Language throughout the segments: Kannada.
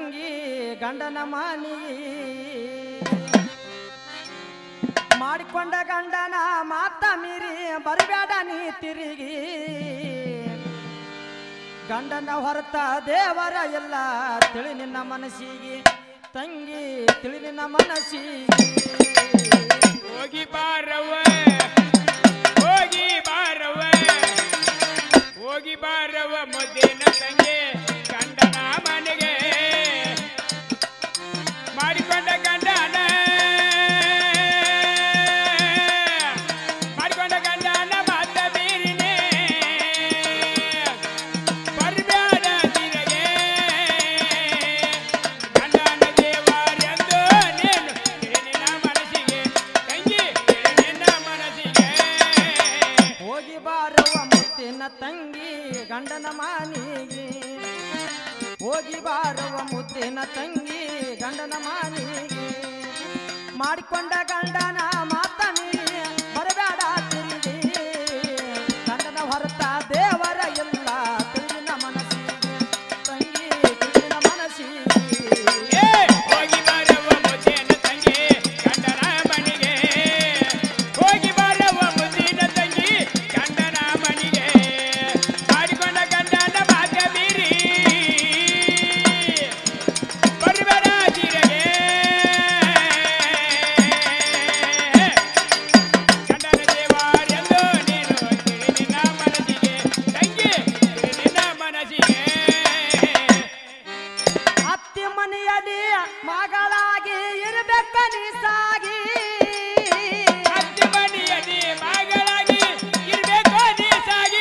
ತಂಗಿ ಗಂಡನ ಮಾನಿ ಮಾಡಿಕೊಂಡ ಗಂಡನ ಮಾತ ಮೀರಿ ಬರಬೇಡ ನೀ ತಿರುಗಿ ಗಂಡನ ಹೊರತ ದೇವರ ಎಲ್ಲ ತಿಳಿ ನಿನ್ನ ಮನಸ್ಸಿಗೆ ತಂಗಿ ತಿಳಿ ನಿನ್ನ ಮನಸ್ಸಿಗೆ ಹೋಗಿ ಬಾರವ್ವ ಹೋಗಿ ಬಾರವ್ವ ಹೋಗಿ ಬಾರವ್ವ ಮುದ್ದಿನ ತಂಗಿ ಗಂಡನ ಮನೆಗೆ ಮಾಡಿಕೊಂಡ ಗಂಡನ ಮಾಡಿಕೊಂಡ ಗಂಡನ ಮಾತ ಬೀರಿನೆ ಬರ್ಬ್ಯಾಡ ನಿನಗೆ ಗಂಡನ ದೇವರೆಂದು ನೀನು ನಿನ್ನ ಮನಸ್ಸಿಗೆ ತಂಗಿ ನಿನ್ನ ಮನಸ್ಸಿಗೆ ಹೋಗಿ ಬಾರುವ ಮುತ್ತಿನ ತಂಗಿ ಗಂಡನ ಮಾನಿಗೆ ಹೋಗಿ ಬಾರುವ ಮುತ್ತಿನ ತಂಗಿ ಗಂಡನ ಮಾನಿಗೆ ಮಾಡಿಕೊಂಡ ಗಂಡನ ಮಾತ ಮೀರಿ ಬರಬೇಡ ತಿರುಗಿ ಗಂಡನ ಹೊರತ ದೇವರ ಎಲ್ಲ ತಿಳಿನ ಮನಸ್ಸಿಗೆ ತಂಗಿ ತಿಳಿನ ಮನಸ್ಸಿಗೆ ಏ ಹೋಗಿ ಬಾರವ್ವ ಮುದ್ದಿನ ತಂಗಿ ಗಂಡನ ಮನೆಗೆ ಹೋಗಿ ಬಾರವ್ವ ಮುದ್ದಿನ ತಂಗಿ ಗಂಡನ ಮನೆಗೆ ಮಾಡಿಕೊಂಡ ಗಂಡನ ಮಾತ ಬೀರಿ ಬರ್ಬೇಡ ತೀರೆಗೆ ಗಂಡನ ದೇವರೆಂದು ನೀನು ತಿಳಿ ನಿನ್ನ ಮನಸ್ಸಿಗೆ ತಂಗಿ ತಿಳಿ ನಿನ್ನ ಮನಸ್ಸಿಗೆ ಅತ್ತಿ ಮನೆಯಲ್ಲಿ ಮಗಳಾಗಿ ಇರಬೇಕ ನೀ ಸಾಗಿ ಅತ್ತಿ ಮನೆಯಲ್ಲಿ ಮಗಳಾಗಿ ಇರ್ಬೇಕು ನೀ ಸಾಗಿ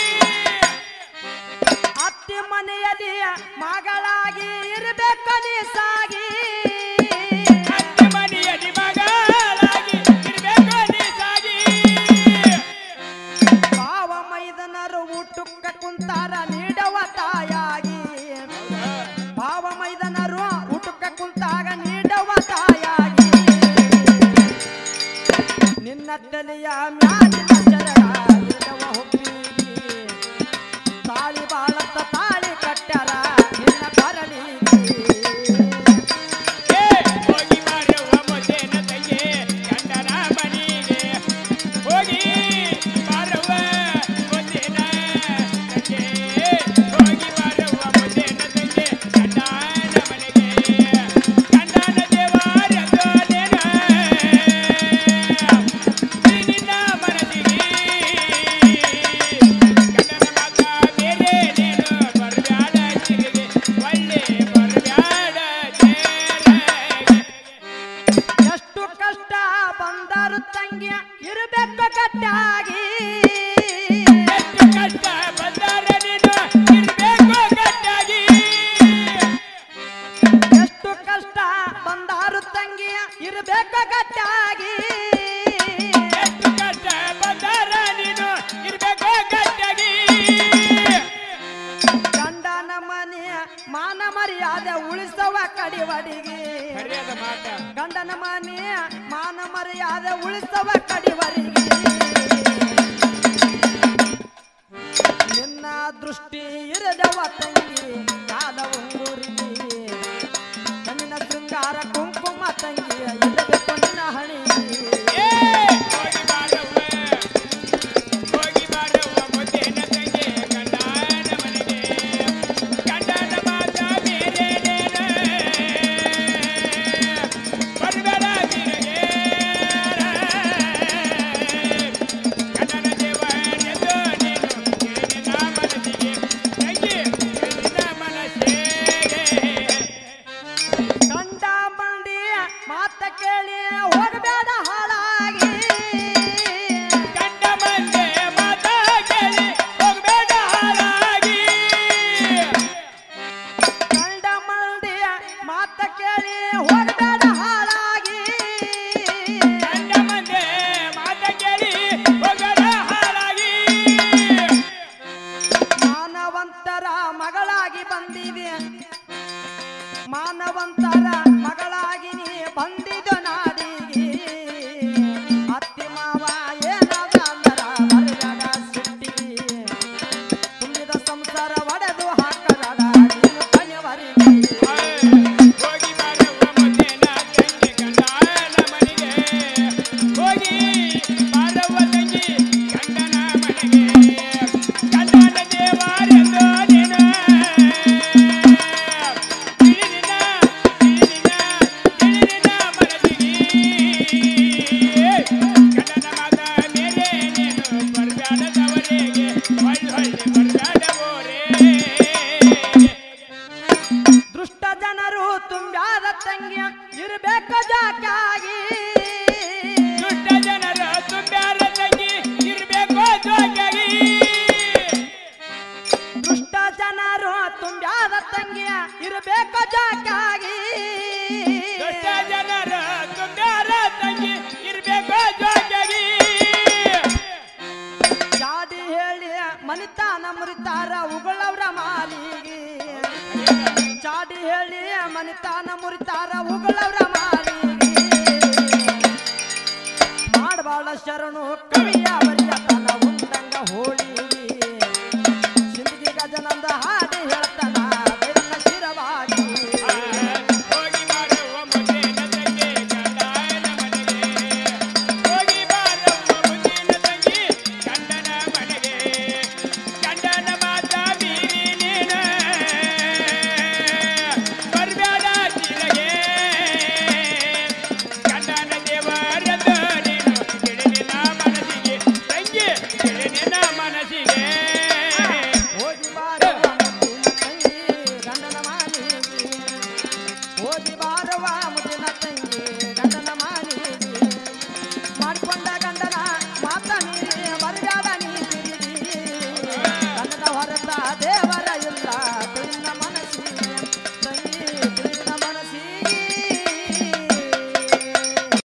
ಅತ್ತಿ ಮನೆಯಲ್ಲಿ ಮಗಳಾಗಿ ಇರಬೇಕ ನೀ ಸಾಗಿ ಅತ್ತಿ ಮನೆಯಲ್ಲಿ ಮಗಳಾಗಿ ಇರ್ಬೇಕು ನೀ ಸಾಗಿ ಭಾವ ಮೈದನರು ಊಟಕ್ಕ ಕುಂತಾರ ನೀಡವ ತಾಯಾಗಿ ಭಾವ ಮೈದನರು ಊಟಕ್ಕ ಕುಂತಾಗ ನೀಡವ ತಾಯಾಗಿ ನಿನ್ನ ತಲೆಯ ಮ್ಯಾಲಿನ ಚರಣ ಇಡವ ಹುಬ್ಬಿಗೆ ತಾಳಿ ಬಾಳತ್ತ ತಾಳಿ ಕಟ್ಟ್ಯಾರ ನಿನ್ನ ಕೊರಳಿಗೆ ಏ ಹೋಗಿ ಬಾರವ್ವ ಮುದ್ದೇನ ತಂಗಿ ಗಂಡನ ಮನೆಗೆ ಹೋಗಿ ಬಾರವ್ವ ಮುದ್ದೇನ ತಂಗಿ ಹೋಗಿ ಬಾರವ್ವ ಮುದ್ದೇನ ತಂಗಿ ಗಂಡನ ಮನೆಗೆ ಗಂಡನ ದೇವರೆಂದು ನೀನು ತಿಳಿ ನಿನ್ನ ಮನಸ್ಸಿಗೆ ಗಂಡನ ಮಗ ಬೇರೆ ನೀನು ಬರ್ಬ್ಯಾಡ ತಿರುಗಿ ಒಳ್ಳೆ ಬರ್ಬ್ಯಾಡ ತೇರಗೆ ಎಷ್ಟು ಕಷ್ಟ ಬಂದರು ತಂಗಿ ಇರಬೇಕು ಕಟ್ಟಾಗಿ ಎಷ್ಟು ಕಷ್ಟ ಬಂದರೆ ನೀನು ಇರ್ಬೇಕು ಗಟ್ಟಾಗಿ ಎಷ್ಟು ಕಷ್ಟ ಬಂದರು ತಂಗಿ ಇರಬೇಕು ಕಟ್ಟಾಗಿ ಎಷ್ಟು ಕಷ್ಟ ಬಂದರೆ ನೀನು ಇರ್ಬೇಕು ಗಟ್ಟಾಗಿ ಗಂಡನ ಮನೆ ಮಾನ ಮರ್ಯಾದೆ ಉಳಿಸವ ಕಡಿವಡಿಗೆ ಸರಿಯಾದ ಮಾತ ಗಂಡನ ಮನೆ ಮಾನ ಮರ್ಯಾದೆ ಉಳಿಸವ ಕಡಿವರಿಗೆ ನಿನ್ನ ದೃಷ್ಟಿ ಇರದವ ತಂಗಿ ಕಾಲ ಉಂಗುರಿಗೆ ಕಣ್ಣಿನ ಶೃಂಗಾರ ಕುಂಕುಮ ತಂಗಿ ಇರಬೇಕು ನಿನ್ನ ಹಣಿ ಏ ಹೋಗಿ ಬಾರವ್ವ ಹೋಗಿ ಬಾರವ್ವ ಮುದ್ದೇನ ತಂಗಿ ಗಂಡನ ಮನೆಗೆ ಗಂಡನ ಮಾತ ಬೇರೆ ನೀನು ಬರ್ಬೇಡ ತಿರುಗಿ ಗಂಡನ ದೇವರೆಂದು ನೀನು ತಿಳಿದ ಮನಸ್ಸಿಗೆ ತಂಗಿ ತಿಳಿದ ಮನಸ್ಸಿಗೆ ಗಂಡ ಮಂದಿ ಮಾತ ಕೇಳಿ ಹೋಗಬೇಡ ಹಾಳಾಗಿ ಗಂಡ ಮಂದೆ ಮಾತ ಕೇಳಿ ಹೋಗ್ಬೇಡ ಹಾಳಾಗಿ ಗಂಡ ಮಂದಿ ಮಾತ ಕೇಳಿ ಹೋಗಬೇಡ ಹಾಳಾಗಿ ಗಂಡ ಮಂದೆ ಮಾತ ಕೇಳಿ ಹೋಗಬೇಡ ಹಾಳಾಗಿ ಮಾನವಂತರ ಮಗಳಾಗಿ ಬಂದಿದೆ ಮಾನವಂತರ ಮಗಳಾಗಿ ನೀ ಬಂದಿದ್ದು ನಾಡಿಗೆ ಅತ್ತಿ ಮಾವ ಏನಾದ ಅಂದರ ಬರಬೇಡ ಸಿಟ್ಟಿಗೆ ತುಂಬಿದ ಸಂಸಾರ ಒಡೆದು ಹಾಕಬೇಡ ನೀನು ಕೊನೆವರೆಗೆ ತುಂಬ್ಯಾದ ತಂಗಿ ಇರ್ಬೇಕ ಜಾಕಾಗಿ ದುಷ್ಟ ಜನರ ತುಂಬ್ಯಾರ ತಂಗಿ ಇರ್ಬೇಕು ಜೋಕಾಗಿ ದುಷ್ಟ ಜನರು ತುಂಬ್ಯಾದ ತಂಗಿಯ ಇರ್ಬೇಕ ಜಾಕಾಗಿ ದುಷ್ಟ ಜನರ ತುಂಬ್ಯಾರ ತಂಗಿ ಇರ್ಬೇಕು ಜೋಕಾಗಿ ಜಾಡಿ ಹೇಳಿ ಮನಿತಾನ ಮುರಿತಾರ ಉಗಳವ್ರ ಮಾಲಿಗೆ ಚಾಡಿ ಹೇಳಿ ಮನಿತಾನ ಮುರಿತಾರ ಉಗಳವ್ರ ಮಾಲಿಗೆ ಮಾಡಬಾಳ ಶರಣು ಕವಿಯ ಬರಿಯತನ ಉಂಡಂಗ ಹೋಳಿ ಸಿಂದಗಿ ಗಜನಂದ ಹಾಡಿ ಹೇಳ್ತಾನ ಬೆನ್ನ ಶಿರವಾಗಿ ಹೋಗಿ ಮಾಡುವ ಮುಂದಿನ ತಂಗಿ ಗಂಡನ ಮನೆಗೆ ಹೋಗಿ ಬಾರವ್ವ ಮುಂದಿನ ತಂಗಿ ಗಂಡನ ಮನೆಗೆ ಗಂಡನ ಮಾತ ಮೀರಿ ನೀನು ಬರ್ಬೇಡ ತಿಳಗೆ ಗಂಡನ ದೇವರದು ನೀನು ತಿಳಿನಿನ ಮನಸ್ಸಿಗೆ ತಂಗಿ ತಿಳಿನಿನ ಮನಸ್ಸಿಗೆ ಹೋಗಿ ಬಾರವ ಮುದ್ದಿನ ತಂಗಿ ಗಂಡನ ಮಾಲಿಗೆ ಹೋಗಿ ಬಾರವ